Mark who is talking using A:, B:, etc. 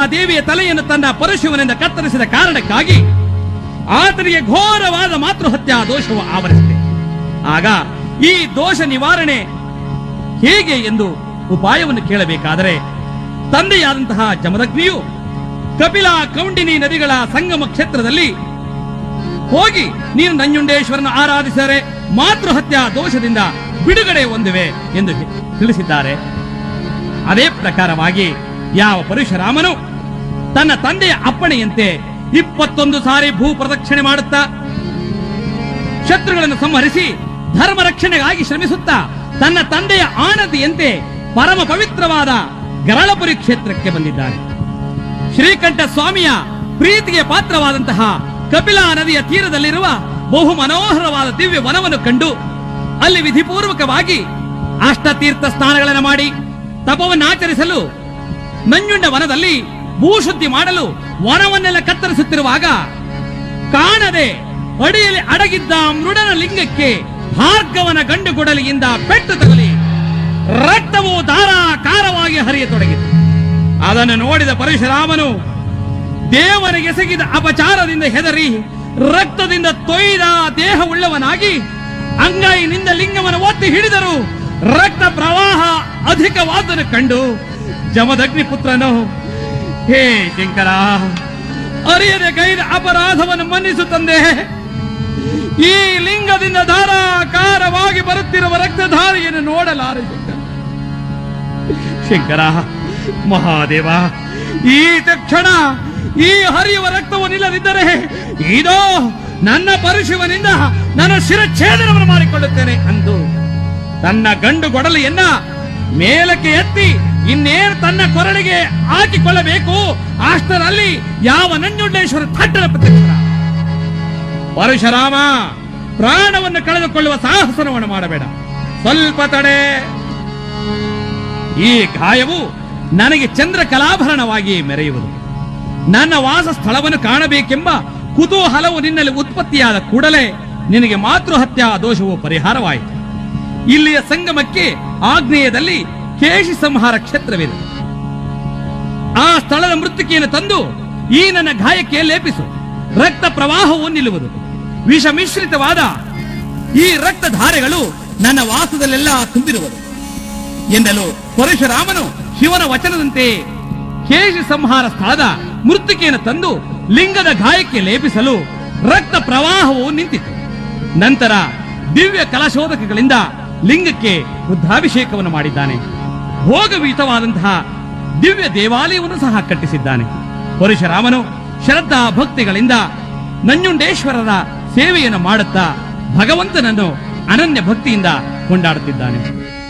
A: ದೇವಿಯ ತಲೆಯನ್ನು ತನ್ನ ಪರಶುವನಿಂದ ಕತ್ತರಿಸಿದ ಕಾರಣಕ್ಕಾಗಿ ಆತನಿಗೆ ಘೋರವಾದ ಮಾತೃಹತ್ಯಾ ದೋಷವು ಆವರಿಸಿದೆ ಆಗ ಈ ದೋಷ ನಿವಾರಣೆ ಹೇಗೆ ಎಂದು ಉಪಾಯವನ್ನು ಕೇಳಬೇಕಾದರೆ ತಂದೆಯಾದಂತಹ ಜಮದಗ್ನಿಯು ಕಪಿಲ ಕೌಂಡಿನಿ ನದಿಗಳ ಸಂಗಮ ಕ್ಷೇತ್ರದಲ್ಲಿ ಹೋಗಿ ನೀನು ನಂಜುಂಡೇಶ್ವರನ ಆರಾಧಿಸಿದರೆ ಮಾತೃಹತ್ಯಾ ದೋಷದಿಂದ ಬಿಡುಗಡೆ ಹೊಂದುವೆ ಎಂದು ಹೆ- ತಿಳಿಸಿದ್ದಾರೆ ಅದೇ ಪ್ರಕಾರವಾಗಿ ಯಾವ ಪರಶುರಾಮನು ತನ್ನ ತಂದೆಯ ಅಪ್ಪಣೆಯಂತೆ ಇಪ್ಪತ್ತೊಂದು ಸಾರಿ ಭೂ ಪ್ರದಕ್ಷಿಣೆ ಮಾಡುತ್ತಾ ಶತ್ರುಗಳನ್ನು ಸಂಹರಿಸಿ ಧರ್ಮ ರಕ್ಷಣೆಗಾಗಿ ಶ್ರಮಿಸುತ್ತಾ ತನ್ನ ತಂದೆಯ ಆಣತಿಯಂತೆ ಪರಮ ಪವಿತ್ರವಾದ ಗರಳಪುರಿ ಕ್ಷೇತ್ರಕ್ಕೆ ಬಂದಿದ್ದಾನೆ ಶ್ರೀಕಂಠ ಸ್ವಾಮಿಯ ಪ್ರೀತಿಗೆ ಪಾತ್ರವಾದಂತಹ ಕಪಿಲಾ ನದಿಯ ತೀರದಲ್ಲಿರುವ ಬಹು ಮನೋಹರವಾದ ದಿವ್ಯ ವನವನ್ನು ಕಂಡು ಅಲ್ಲಿ ವಿಧಿಪೂರ್ವಕವಾಗಿ ಅಷ್ಟತೀರ್ಥ ಸ್ನಾನಗಳನ್ನು ಮಾಡಿ ತಪವನ್ನು ಆಚರಿಸಲು ನಂಜುಂಡ ವನದಲ್ಲಿ ಭೂಶುದ್ಧಿ ಮಾಡಲು ವನವನ್ನೆಲ್ಲ ಕತ್ತರಿಸುತ್ತಿರುವಾಗ ಕಾಣದೆ ಅಡಿಯಲ್ಲಿ ಅಡಗಿದ್ದ ಮೃಡನ ಲಿಂಗಕ್ಕೆ ಭಾರ್ಗವನ ಗಂಡು ಕೊಡಲಿಯಿಂದ ಪೆಟ್ಟು ತಗಲಿ ರಕ್ತವು ಧಾರಾಕಾರವಾಗಿ ಹರಿಯತೊಡಗಿತು ಅದನ್ನು ನೋಡಿದ ಪರಶುರಾಮನು ದೇವರಿಗೆಸಗಿದ ಅಪಚಾರದಿಂದ ಹೆದರಿ ರಕ್ತದಿಂದ ತೊಯ್ದ ದೇಹವುಳ್ಳವನಾಗಿ ಅಂಗೈನಿಂದ ಲಿಂಗವನ್ನು ಒತ್ತಿ ಹಿಡಿದರು ರಕ್ತ ಪ್ರವಾಹ ಅಧಿಕವಾದನ್ನು ಕಂಡು ಜಮದಗ್ನಿ ಪುತ್ರನು ಹೇ ಶಂಕರ ಅರಿಯದೆ ಕೈದ ಅಪರಾಧವನ್ನು ಮನ್ನಿಸು ತಂದೆ ಈ ಲಿಂಗದಿಂದ ಧಾರಾಕಾರವಾಗಿ ಬರುತ್ತಿರುವ ರಕ್ತಧಾರಿಯನ್ನು ನೋಡಲಾರೆ ಶಂಕರ ಶಂಕರ ಮಹಾದೇವ ಈ ತಕ್ಷಣ ಈ ಹರಿಯುವ ರಕ್ತವು ನಿಲ್ಲದಿದ್ದರೆ ಇದೋ ನನ್ನ ಪರಶುವನಿಂದ ನನ್ನ ಶಿರಚ್ಛೇದನವನ್ನು ಮಾಡಿಕೊಳ್ಳುತ್ತೇನೆ ಅಂದು ತನ್ನ ಗಂಡು ಗೊಡಲಿಯನ್ನ ಮೇಲಕ್ಕೆ ಎತ್ತಿ ಇನ್ನೇನು ತನ್ನ ಕೊರಳಿಗೆ ಹಾಕಿಕೊಳ್ಳಬೇಕು ಅಷ್ಟರಲ್ಲಿ ಯಾವ ನಂಜುಂಡೇಶ್ವರ ಥಟ್ಟನ ಪ್ರತ್ಯಕ್ಷ ಪರಶುರಾಮ ಪ್ರಾಣವನ್ನು ಕಳೆದುಕೊಳ್ಳುವ ಸಾಹಸನವನ್ನು ಮಾಡಬೇಡ ಸ್ವಲ್ಪ ತಡೆ ಈ ಗಾಯವು ನನಗೆ ಚಂದ್ರ ಕಲಾಭರಣವಾಗಿ ಮೆರೆಯುವುದು ನನ್ನ ವಾಸ ಸ್ಥಳವನ್ನು ಕಾಣಬೇಕೆಂಬ ಕುತೂಹಲವು ನಿನ್ನಲ್ಲಿ ಉತ್ಪತ್ತಿಯಾದ ಕೂಡಲೇ ನಿನಗೆ ಮಾತೃಹತ್ಯಾ ದೋಷವು ಪರಿಹಾರವಾಯಿತು ಇಲ್ಲಿಯ ಸಂಗಮಕ್ಕೆ ಆಗ್ನೇಯದಲ್ಲಿ ಕೇಶಿ ಸಂಹಾರ ಕ್ಷೇತ್ರವಿದೆ ಆ ಸ್ಥಳದ ಮೃತ್ತಿಕೆಯನ್ನು ತಂದು ಈ ನನ್ನ ಗಾಯಕ್ಕೆ ಲೇಪಿಸು ರಕ್ತ ಪ್ರವಾಹವು ನಿಲ್ಲುವುದು ವಿಷ ಮಿಶ್ರಿತವಾದ ಈ ರಕ್ತಧಾರೆಗಳು ನನ್ನ ವಾಸದಲ್ಲೆಲ್ಲ ತುಂಬಿರುವುದು ಎನ್ನಲು ಪರಶುರಾಮನು ಶಿವನ ವಚನದಂತೆ ಕೇಶಿ ಸಂಹಾರ ಸ್ಥಳದ ಮೃತ್ತಿಕೆಯನ್ನು ತಂದು ಲಿಂಗದ ಗಾಯಕ್ಕೆ ಲೇಪಿಸಲು ರಕ್ತ ಪ್ರವಾಹವು ನಿಂತಿತು ನಂತರ ದಿವ್ಯ ಕಲಶೋಧಕಗಳಿಂದ ಲಿಂಗಕ್ಕೆ ವೃದ್ಧಾಭಿಷೇಕವನ್ನು ಮಾಡಿದ್ದಾನೆ ಭೋಗವೀತವಾದಂತಹ ದಿವ್ಯ ದೇವಾಲಯವನ್ನು ಸಹ ಕಟ್ಟಿಸಿದ್ದಾನೆ ಪರಶುರಾಮನು ಶ್ರದ್ಧಾ ಭಕ್ತಿಗಳಿಂದ ನಂಜುಂಡೇಶ್ವರರ ಸೇವೆಯನ್ನು ಮಾಡುತ್ತಾ ಭಗವಂತನನ್ನು ಅನನ್ಯ ಭಕ್ತಿಯಿಂದ ಕೊಂಡಾಡುತ್ತಿದ್ದಾನೆ